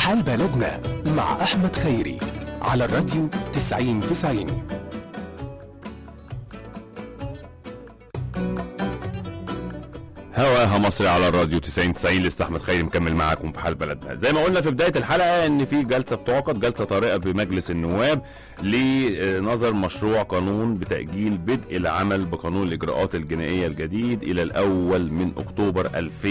حال بلدنا مع أحمد خيري على الراديو 90 90 هواها مصري على الراديو 90 90 لسه احمد خيري مكمل معاكم في حال بلدنا زي ما قلنا في بدايه الحلقه ان في جلسه بتعقد جلسه طارئه بمجلس النواب لنظر مشروع قانون بتاجيل بدء العمل بقانون الاجراءات الجنائيه الجديد الى الاول من اكتوبر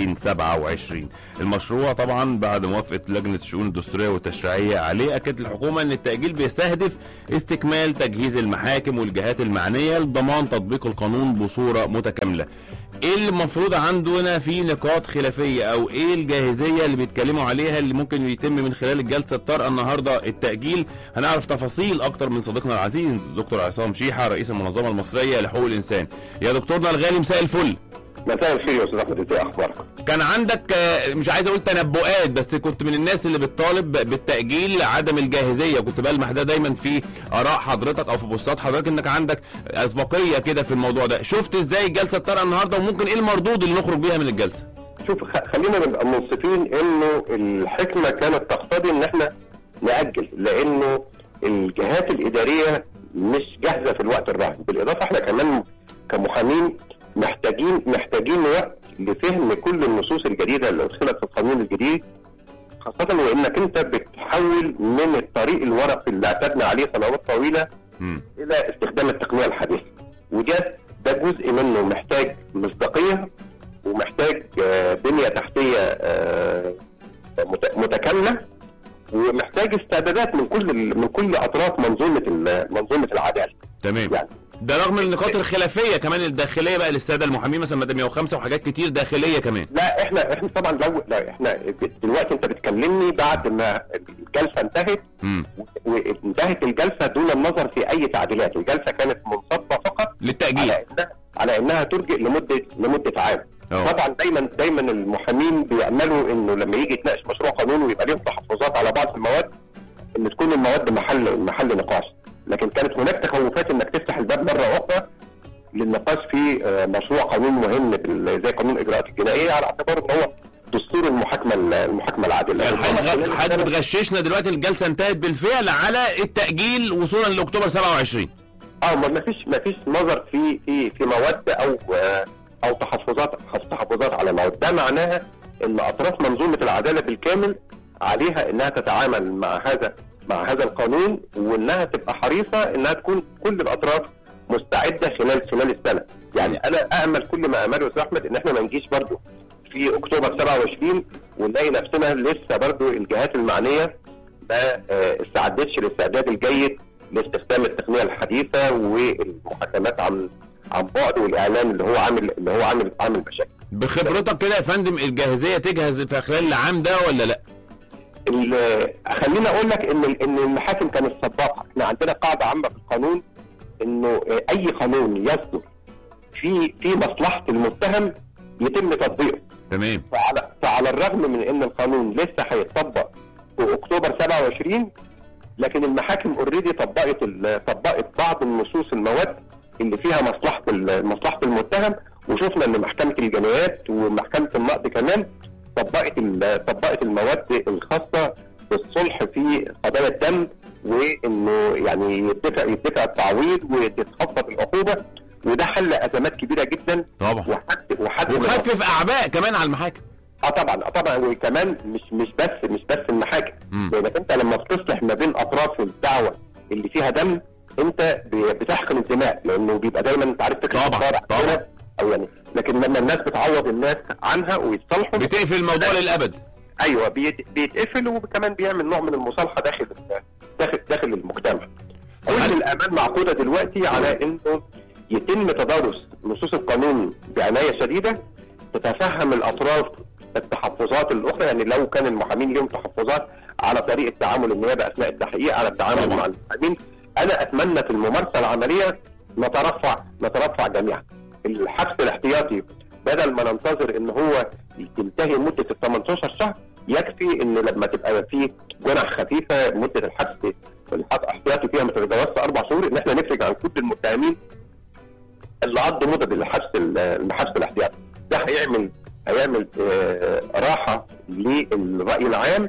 2027 المشروع طبعا بعد موافقه لجنه الشؤون الدستوريه والتشريعيه عليه اكدت الحكومه ان التاجيل بيستهدف استكمال تجهيز المحاكم والجهات المعنيه لضمان تطبيق القانون بصوره متكامله ايه اللي المفروض عندنا في نقاط خلافيه او ايه الجاهزيه اللي بيتكلموا عليها اللي ممكن يتم من خلال الجلسه الطارئه النهارده التاجيل هنعرف تفاصيل اكتر من صديقنا العزيز دكتور عصام شيحه رئيس المنظمه المصريه لحقوق الانسان يا دكتورنا الغالي مساء الفل مساء الخير يا استاذ احمد ازي اخبارك؟ كان عندك آه، مش عايز اقول تنبؤات بس كنت من الناس اللي بتطالب بالتاجيل عدم الجاهزيه كنت بلمح ده دايما في اراء حضرتك او في بوستات حضرتك انك عندك اسبقيه كده في الموضوع ده شفت ازاي الجلسه الطارئه النهارده وممكن ايه المردود اللي نخرج بيها من الجلسه شوف خ- خلينا نبقى منصفين انه الحكمه كانت تقتضي ان احنا ناجل لانه الجهات الاداريه مش جاهزه في الوقت الراهن بالاضافه احنا كمان كمحامين محتاجين محتاجين وقت لفهم كل النصوص الجديده اللي ادخلت في القانون الجديد خاصه وانك انت بتحول من الطريق الورقي اللي اعتدنا عليه سنوات طويله مم. الى استخدام التقنيه الحديثه وده ده جزء منه محتاج مصداقيه ومحتاج آه، بنيه تحتيه آه، مت- متكامله ومحتاج استعدادات من كل ال- من كل اطراف منظومه ال- منظومه العداله تمام يعني ده رغم النقاط الخلافيه كمان الداخليه بقى للساده المحامين مثلا ماده 105 وحاجات كتير داخليه كمان لا احنا احنا طبعا لو لا احنا دلوقتي انت بتكلمني بعد ما الجلسه انتهت امم وانتهت الجلسه دون النظر في اي تعديلات الجلسه كانت منصبه فقط للتاجيل على انها على انها ترجع لمده لمده عام أوه. طبعا دايما دايما المحامين بياملوا انه لما يجي يتناقش مشروع قانون ويبقى ليهم تحفظات على بعض المواد ان تكون المواد محل محل نقاش لكن كانت هناك تخوفات انك تفتح الباب مره اخرى للنقاش في آه، مشروع قانون مهم بال- زي قانون الاجراءات الجنائيه على اعتبار ان هو دستور المحاكمه المحاكمه العادله يعني حضرتك حضرتك بتغششنا دلوقتي الجلسه انتهت بالفعل على التاجيل وصولا لاكتوبر 27 اه ما فيش ما فيش نظر في في في مواد او آه، او تحفظات تحفظات على مواد ده معناها ان اطراف منظومه العداله بالكامل عليها انها تتعامل مع هذا مع هذا القانون وانها تبقى حريصه انها تكون كل الاطراف مستعده خلال خلال السنه يعني انا امل كل ما امله يا استاذ احمد ان احنا ما نجيش برضو في اكتوبر 27 ونلاقي نفسنا لسه برضو الجهات المعنيه ما آه، استعدتش الاستعداد الجيد لاستخدام التقنيه الحديثه والمحاكمات عن عن بعد والاعلام اللي هو عامل اللي هو عامل عامل مشاكل. بخبرتك كده يا فندم الجاهزيه تجهز في خلال العام ده ولا لا؟ ال- خليني اقول لك ان ان المحاكم كانت سباقه، احنا عندنا قاعده عامه في القانون انه آه، اي قانون يصدر في في مصلحه المتهم يتم تطبيقه. تمام فعلى فعلى الرغم من ان القانون لسه هيتطبق في اكتوبر 27 لكن المحاكم اوريدي طبقت ال- طبقت بعض النصوص المواد اللي فيها مصلحه ال- مصلحه المتهم وشفنا ان محكمه الجنايات ومحكمه النقد كمان طبقت ال- طبقت المواد الخاصه بالصلح في قضايا الدم وانه يعني يدفع يدفع التعويض وتتخفض العقوبه وده حل ازمات كبيره جدا طبعا وحد وحد من وخفف اعباء كمان على المحاكم اه طبعا اه طبعا وكمان مش مش بس مش بس المحاكم مم. لانك انت لما بتصلح ما بين اطراف الدعوه اللي فيها دم انت ب- بتحقن الدماء لانه بيبقى دايما انت عارف فكره طبعاً، الشارع طبعاً. هنا، او يعني لكن لما الناس بتعوض الناس عنها ويتصالحوا بتقفل الموضوع للابد ايوه بيت- بيتقفل وكمان بيعمل نوع من المصالحه داخل ال- داخل داخل المجتمع. كل الامال معقوده دلوقتي على انه يتم تدارس نصوص القانون بعنايه شديده تتفهم الاطراف التحفظات الاخرى يعني لو كان المحامين لهم تحفظات على طريقه تعامل النيابه اثناء التحقيق على التعامل طبعا. مع المحامين انا اتمنى في الممارسه العمليه نترفع نترفع جميعا الحبس الاحتياطي بدل ما ننتظر ان هو تنتهي مده ال 18 شهر يكفي ان لما تبقى في جنح خفيفه مده الحبس الاحتياطي فيها ما تتجاوزش اربع شهور ان احنا نفرج عن كل المتهمين اللي قضوا مدد الحبس الحبس الاحتياطي ده هيعمل هيعمل آه، راحه للراي العام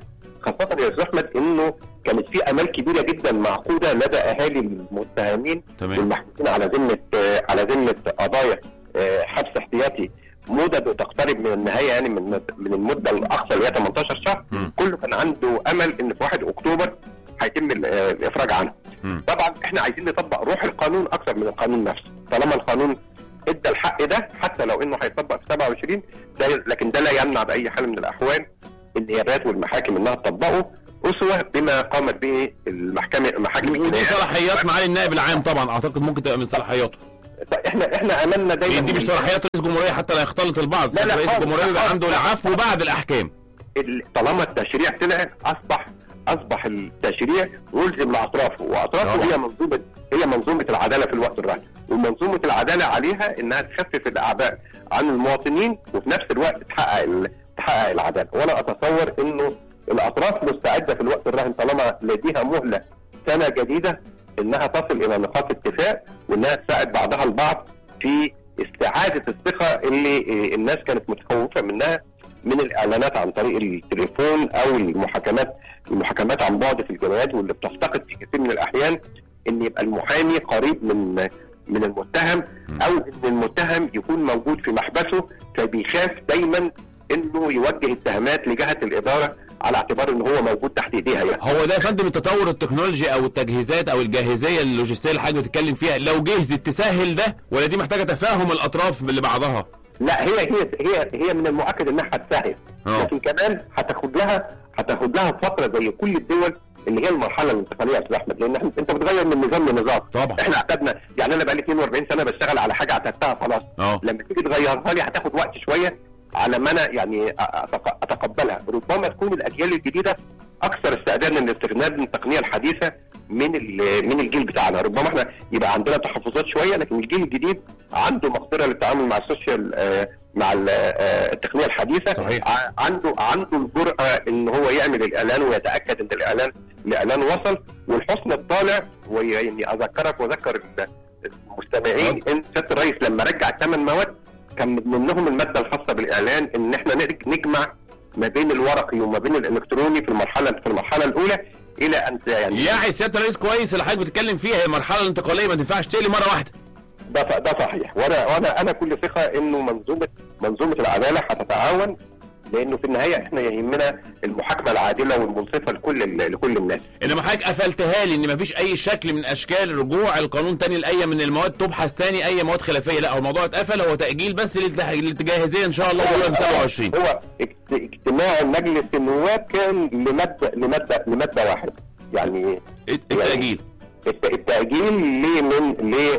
خاصه يا استاذ احمد انه كانت في امال كبيره جدا معقوده لدى اهالي المتهمين تمام والمحبوسين على ذمه آه، على ذمه قضايا آه، حبس احتياطي مدد تقترب من النهايه يعني من من المده الاقصى اللي هي 18 شهر مم. كله كان عنده امل ان في 1 اكتوبر هيتم ال- آه، الافراج عنه مم. طبعا احنا عايزين نطبق روح القانون اكثر من القانون نفسه طالما القانون ادى الحق ده حتى لو انه هيطبق في 27 ده لكن ده لا يمنع باي حال من الاحوال النيابات والمحاكم انها تطبقه اسوه بما قامت به المحكمه المحاكم ودي الجنائيه صلاحيات معالي النائب العام طبعا اعتقد ممكن تبقى من صلاحياته احنا احنا املنا دايما دي مش صلاحيات رئيس جمهوريه حتى لا يختلط البعض لا، لا، رئيس خالص، الجمهوريه بيبقى خالص. عنده العفو بعد الاحكام ال- طالما التشريع طلع اصبح اصبح التشريع ملزم لاطرافه واطرافه طبعا. هي منظومه هي منظومه العداله في الوقت الراهن ومنظومه العداله عليها انها تخفف الاعباء عن المواطنين وفي نفس الوقت تحقق ال- تحقق العداله وانا اتصور انه الاطراف مستعده في الوقت الراهن طالما لديها مهله سنه جديده انها تصل الى نقاط اتفاق وانها تساعد بعضها البعض في استعاده الثقه اللي آه، الناس كانت متخوفه منها من الاعلانات عن طريق التليفون او المحاكمات المحاكمات عن بعد في الجنايات واللي بتفتقد في كثير من الاحيان ان يبقى المحامي قريب من من المتهم او ان المتهم يكون موجود في محبسه فبيخاف دايما انه يوجه اتهامات لجهه الاداره على اعتبار ان هو موجود تحت ايديها يعني. هو ده يا فندم التطور التكنولوجي او التجهيزات او الجاهزيه اللوجستيه اللي حضرتك بتتكلم فيها لو جهزت تسهل ده ولا دي محتاجه تفاهم الاطراف لبعضها لا هي هي هي هي من المؤكد انها هتسهل اه لكن كمان هتاخد لها هتاخد لها فتره زي كل الدول اللي هي المرحله الانتقاليه يا استاذ احمد لان إحنا- انت بتغير من نظام لنظام طبعا احنا اعتدنا يعني انا بقالي 42 سنه بشتغل على حاجه اعتدتها خلاص اه لما تيجي تغيرها لي هتاخد وقت شويه على ما انا يعني أ- أتق- اتقبلها ربما تكون الاجيال الجديده اكثر استعدادا للاستغناء من التقنيه الحديثه من ال- من الجيل بتاعنا ربما احنا يبقى عندنا تحفظات شويه لكن الجيل الجديد عنده مقدره للتعامل مع السوشيال آه، مع ال- آه، التقنيه الحديثه صحيح. ع- عنده عنده الجرأه ان هو يعمل الاعلان ويتاكد ان الاعلان الاعلان وصل والحسن الطالع ويعني اذكرك واذكر ال- المستمعين ان سياده الرئيس لما رجع الثمان مواد كان من ضمنهم الماده الخاصه بالاعلان ان احنا نج- نجمع ما بين الورقي وما بين الالكتروني في المرحله في المرحله الاولى الى ان يعني يعني سياده الرئيس كويس اللي حضرتك بتتكلم فيها هي المرحله الانتقاليه ما تنفعش تقلي مره واحده ده ده صحيح وانا وانا انا كل ثقه انه منظومه منظومه العداله هتتعاون لانه في النهايه احنا يهمنا المحاكمه العادله والمنصفه لكل لكل الناس انما حضرتك قفلتها لي ان مفيش اي شكل من اشكال رجوع القانون تاني لاي من المواد تبحث تاني اي مواد خلافيه لا هو الموضوع اتقفل هو تاجيل بس للت- للجاهزيه ان شاء الله يوم 27 هو اجت- اجتماع مجلس النواب كان لماده لماده لماده واحده يعني الت- التاجيل الت- التاجيل ليه من ل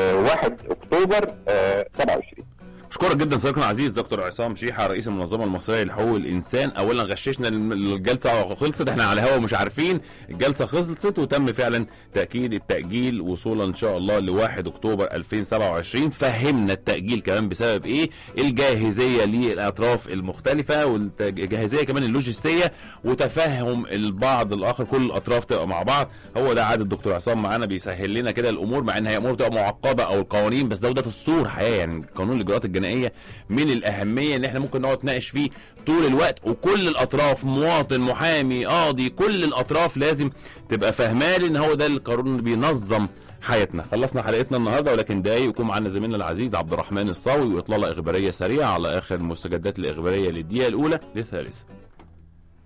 1 اكتوبر آه، 27 اشكرك جدا صديقنا العزيز دكتور عصام شيحه رئيس المنظمه المصريه لحقوق الانسان اولا غششنا الم- الجلسه خلصت احنا على الهوا مش عارفين الجلسه خلصت وتم فعلا تاكيد التاجيل وصولا ان شاء الله ل 1 اكتوبر 2027 فهمنا التاجيل كمان بسبب ايه الجاهزيه للاطراف المختلفه والجاهزيه كمان اللوجستيه وتفهم البعض الاخر كل الاطراف تبقى مع بعض هو ده عاده الدكتور عصام معانا بيسهل لنا كده الامور مع ان هي امور بتبقى معقده او القوانين بس ده وده دستور حياه يعني قانون الاجراءات الجنائيه من الاهميه ان احنا ممكن نقعد نناقش فيه طول الوقت وكل الاطراف مواطن محامي قاضي كل الاطراف لازم تبقى فاهماه لان هو ده القانون اللي بينظم حياتنا خلصنا حلقتنا النهارده ولكن دقايق يكون معانا زميلنا العزيز عبد الرحمن الصاوي واطلاله اخباريه سريعه على اخر المستجدات الاخباريه للدقيقه الاولى للثالثه